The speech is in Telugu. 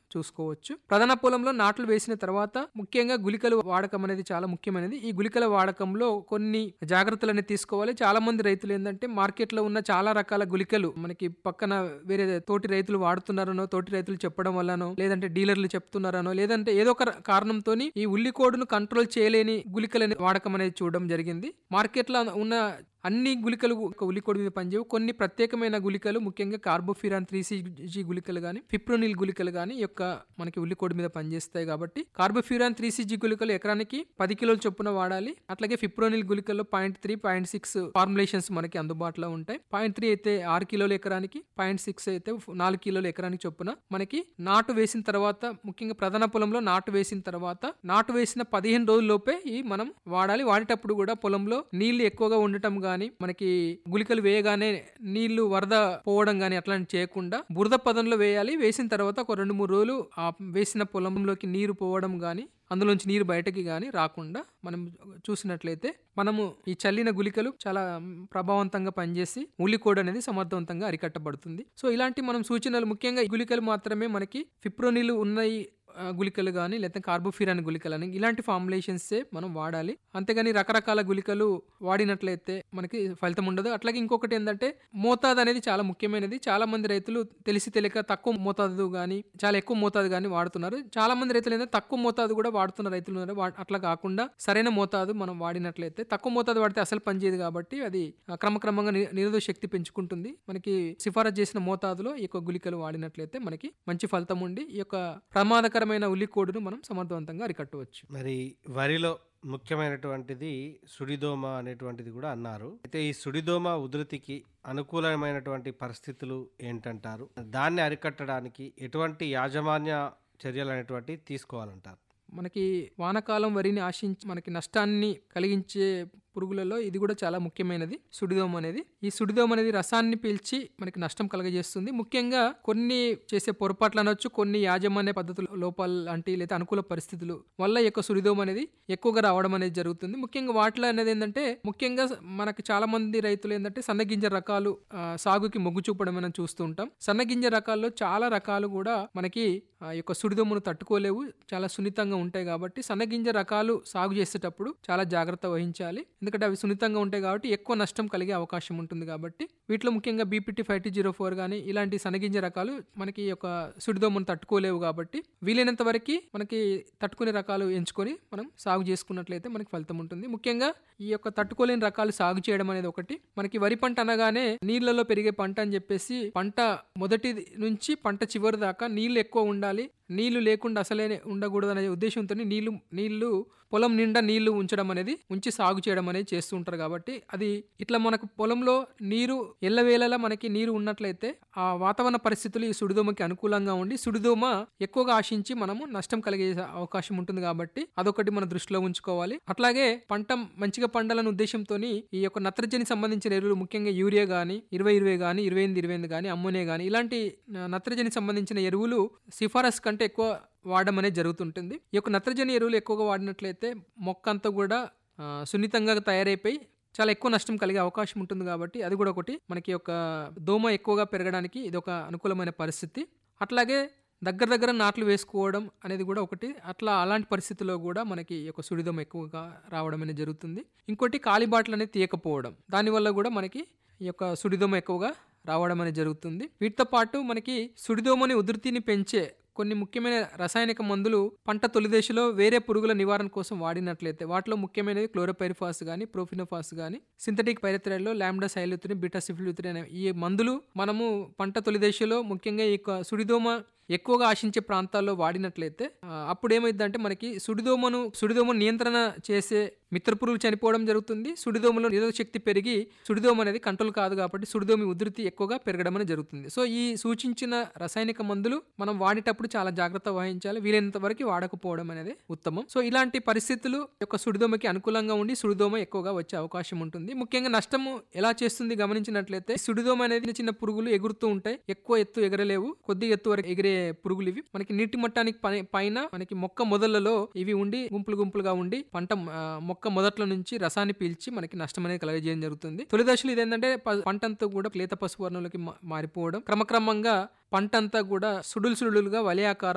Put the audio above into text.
చూసుకోవచ్చు ప్రధాన పొలంలో నాట్లు వేసిన తర్వాత ముఖ్యంగా గుళికలు వాడకం అనేది చాలా ముఖ్యమైనది ఈ గుళికల వాడకంలో కొన్ని జాగ్రత్తలు అనేది తీసుకోవాలి చాలా మంది రైతులు ఏంటంటే మార్కెట్ లో ఉన్న చాలా రకాల గుళికలు మనకి పక్కన వేరే తోటి రైతులు వాడుతున్నారనో తోటి రైతులు చెప్పడం వల్లనో లేదంటే డీలర్లు చెప్తున్నారనో లేదంటే ఏదో ఒక కారణంతో ఈ ఉల్లికోడును కంట్రోల్ చేయలేని గుళికలని వాడకం అనేది చూడడం జరిగింది మార్కెట్ లో ఉన్న అన్ని గుళికలు ఒక ఉల్లికోడి మీద పనిచేయవు కొన్ని ప్రత్యేకమైన గుళికలు ముఖ్యంగా కార్బోఫిరాన్ త్రీ సిజీ గుళికలు కానీ ఫిప్రోనిల్ గుళికలు కానీ ఈ యొక్క మనకి ఉల్లికోడి మీద పనిచేస్తాయి కాబట్టి కార్బోఫిరాన్ త్రీ సిజీ గుళికలు ఎకరానికి పది కిలోల చొప్పున వాడాలి అట్లాగే ఫిప్రోనిల్ గుళికల్లో point three point six formulations మనకి అందుబాటులో ఉంటాయి పాయింట్ త్రీ అయితే ఆరు కిలోల ఎకరానికి పాయింట్ సిక్స్ అయితే నాలుగు కిలోల ఎకరానికి చొప్పున మనకి నాటు వేసిన తర్వాత ముఖ్యంగా ప్రధాన పొలంలో నాటు వేసిన తర్వాత నాటు వేసిన పదిహేను రోజుల లోపే ఈ మనం వాడాలి వాడేటప్పుడు కూడా పొలంలో నీళ్లు ఎక్కువగా ఉండటం గాని మనకి గుళికలు వేయగానే నీళ్లు వరద పోవడం గాని అట్లాంటి చేయకుండా బురద పదంలో వేయాలి వేసిన తర్వాత ఒక రెండు మూడు రోజులు ఆ వేసిన పొలంలోకి నీరు పోవడం గాని అందులోంచి నీరు బయటకి గాని రాకుండా మనం చూసినట్లయితే మనము ఈ చల్లిన గుళికలు చాలా ప్రభావవంతంగా పనిచేసి ఉల్లికోడ్ అనేది సమర్థవంతంగా అరికట్టబడుతుంది సో ఇలాంటి మనం సూచనలు ముఖ్యంగా ఈ గుళికలు మాత్రమే మనకి ఫిప్రోనిలు ఉన్నాయి ఆ, గుళికలు కానీ లేకపోతే కార్బోఫిరాన్ గుళికలు అని ఇలాంటి ఫార్ములేషన్సే మనం వాడాలి అంతేగాని రకరకాల గుళికలు వాడినట్లయితే మనకి ఫలితం ఉండదు అట్లాగే ఇంకొకటి ఏంటంటే మోతాదు అనేది చాలా ముఖ్యమైనది చాలా మంది రైతులు తెలిసి తెలియక తక్కువ మోతాదు కానీ చాలా ఎక్కువ మోతాదు కానీ వాడుతున్నారు చాలా మంది రైతులు ఏంటంటే తక్కువ మోతాదు కూడా వాడుతున్న రైతులు ఉన్నారు వా- అట్లా కాకుండా సరైన మోతాదు మనం వాడినట్లయితే తక్కువ మోతాదు వాడితే అసలు పనిచేయదు కాబట్టి అది ఆ, క్రమక్రమంగా ని- నిరోధక శక్తి పెంచుకుంటుంది మనకి సిఫారసు చేసిన మోతాదులో ఈ యొక్క గుళికలు వాడినట్లయితే మనకి మంచి ఫలితం ఉండి ఈ యొక్క ప్రమాదకరమైన ఉల్లికోడును మనం సమర్థవంతంగా అరికట్టవచ్చు మరి వరిలో ముఖ్యమైనటువంటిది సుడిదోమ అనేటువంటిది కూడా అన్నారు అయితే ఈ సుడిదోమ ఉధృతికి అనుకూలమైనటువంటి పరిస్థితులు ఏంటంటారు దాన్ని అరికట్టడానికి ఎటువంటి యాజమాన్య చర్యలు అనేటువంటి తీసుకోవాలంటారు మనకి వానకాలం వరిని ఆశించి మనకి నష్టాన్ని కలిగించే పురుగులలో ఇది కూడా చాలా ముఖ్యమైనది సుడిదోమ అనేది ఈ సుడిదోమ అనేది రసాన్ని పీల్చి మనకి నష్టం కలగజేస్తుంది ముఖ్యంగా కొన్ని చేసే పొరపాట్లు అనొచ్చు కొన్ని యాజమాన్య పద్ధతుల లోపాలు లాంటి లేదా అనుకూల పరిస్థితులు వల్ల ఈ యొక్క సుడిదోమ అనేది ఎక్కువగా రావడం అనేది జరుగుతుంది ముఖ్యంగా వాటిలో అనేది ఏంటంటే ముఖ్యంగా మనకి చాలా మంది రైతులు ఏంటంటే సన్నగింజ రకాలు ఆ, సాగుకి మొగ్గు చూపడం మనం చూస్తూ ఉంటాం సన్నగింజ రకాల్లో చాలా రకాలు కూడా మనకి ఆ యొక్క సుడిదోమను తట్టుకోలేవు చాలా సున్నితంగా ఉంటాయి కాబట్టి సన్నగింజ రకాలు సాగు చేసేటప్పుడు చాలా జాగ్రత్త వహించాలి ఎందుకంటే అవి సున్నితంగా ఉంటాయి కాబట్టి ఎక్కువ నష్టం కలిగే అవకాశం ఉంటుంది కాబట్టి వీటిలో ముఖ్యంగా BPT five two zero four కానీ ఇలాంటి సన్నగింజ రకాలు మనకి ఈ యొక్క సుడిదోమను తట్టుకోలేవు కాబట్టి వీలైనంత వరకు మనకి తట్టుకునే రకాలు ఎంచుకొని మనం సాగు చేసుకున్నట్లయితే మనకి ఫలితం ఉంటుంది ముఖ్యంగా ఈ యొక్క తట్టుకోలేని రకాలు సాగు చేయడం అనేది ఒకటి మనకి వరి పంట అనగానే నీళ్లలో పెరిగే పంట అని చెప్పేసి పంట మొదటి నుంచి పంట చివరి దాకా నీళ్లు ఎక్కువ ఉండాలి నీళ్లు లేకుండా అసలే ఉండకూడదు అనే ఉద్దేశంతో నీళ్లు నీళ్లు పొలం నిండా నీళ్లు ఉంచడం అనేది ఉంచి సాగు చేయడం అనేది చేస్తూ ఉంటారు కాబట్టి అది ఇట్లా మనకు పొలంలో నీరు ఎల్లవేళలా మనకి నీరు ఉన్నట్లయితే ఆ వాతావరణ పరిస్థితులు ఈ సుడిదోమకి అనుకూలంగా ఉండి సుడిదోమ ఎక్కువగా ఆశించి మనము నష్టం కలిగే అవకాశం ఉంటుంది కాబట్టి అదొకటి మన దృష్టిలో ఉంచుకోవాలి అట్లాగే పంట మంచిగా పండాలనే ఉద్దేశంతో ఈ యొక్క నత్రజని సంబంధించిన ఎరువులు ముఖ్యంగా యూరియా గానీ ఇరవై ఇరవై గానీ ఇరవై ఎనిమిది ఇరవై ఎనిమిది గానీ అమ్మోనియా గానీ ఇలాంటి ఆ, నత్రజని సంబంధించిన ఎరువులు సిఫారసు కంటే ఎక్కువ వాడడం అనేది జరుగుతుంటుంది ఈ యొక్క నత్రజని ఎరువులు ఎక్కువగా వాడినట్లయితే మొక్క అంతా కూడా ఆ, సున్నితంగా తయారైపోయి చాలా ఎక్కువ నష్టం కలిగే అవకాశం ఉంటుంది కాబట్టి అది కూడా ఒకటి మనకి ఒక దోమ ఎక్కువగా పెరగడానికి ఇది ఒక అనుకూలమైన పరిస్థితి అట్లాగే దగ్గర దగ్గర నాట్లు వేసుకోవడం అనేది కూడా ఒకటి అట్లా అలాంటి పరిస్థితుల్లో కూడా మనకి ఈ యొక్క సుడిదోమ ఎక్కువగా రావడం అనేది జరుగుతుంది ఇంకోటి కాలిబాటలు అనేది తీయకపోవడం దానివల్ల కూడా మనకి ఈ యొక్క సుడిదోమ ఎక్కువగా రావడం అనేది జరుగుతుంది వీటితో పాటు మనకి సుడిదోమని ఉధృతిని పెంచే కొన్ని ముఖ్యమైన రసాయనిక మందులు పంట తొలి దశలో వేరే పురుగుల నివారణ కోసం వాడినట్లయితే వాటిలో ముఖ్యమైనది క్లోరోపైరిఫాస్ కానీ ప్రోఫినోఫాస్ కానీ సింథటిక్ పైరత్రైడ్లో లాంబ్డా సైలుత్రిన్ బిటాసిఫిలుత్రిన్ అనే ఈ మందులు మనము పంట తొలి దశలో ముఖ్యంగా ఈ యొక్క సుడిదోమ ఎక్కువగా ఆశించే ప్రాంతాల్లో వాడినట్లయితే ఆ, అప్పుడు ఏమైందంటే మనకి సుడిదోమను సుడిదోమను నియంత్రణ చేసే మిత్ర పురుగులు చనిపోవడం జరుగుతుంది సుడిదోమలో నిరోధక శక్తి పెరిగి సుడిదోమ అనేది కంట్రోల్ కాదు కాబట్టి సుడిదోమి ఉధృతి ఎక్కువగా పెరగడం అనేది జరుగుతుంది సో ఈ సూచించిన రసాయనిక మందులు మనం వాడేటప్పుడు చాలా జాగ్రత్త వహించాలి వీలైనంత వరకు వాడకపోవడం అనేది ఉత్తమం సో ఇలాంటి పరిస్థితులు యొక్క సుడిదోమకి అనుకూలంగా ఉండి సుడిదోమ ఎక్కువగా వచ్చే అవకాశం ఉంటుంది ముఖ్యంగా నష్టము ఎలా చేస్తుంది గమనించినట్లయితే ఈ సుడిదోమ అనేది చిన్న చిన్న పురుగులు ఎగురుతూ ఉంటాయి ఎక్కువ ఎత్తు ఎగరలేవు కొద్ది ఎత్తు వరకు ఎగిరే పురుగులు ఇవి మనకి నీటి మట్టానికి పై- పైన మనకి మొక్క మొదళ్లలో ఇవి ఉండి గుంపులు గుంపులుగా ఉండి పంట ఆ, మొక్క మొదట్లో నుంచి రసాన్ని పీల్చి మనకి నష్టం అనేది కలగజేయడం జరుగుతుంది తొలి దశలో ఇదేంటంటే ప- పంట అంతా కూడా లేత పసుపు వర్ణంలోకి మా- మారిపోవడం క్రమక్రమంగా పంట అంతా కూడా సుడులు సుడులుగా వలయాకారం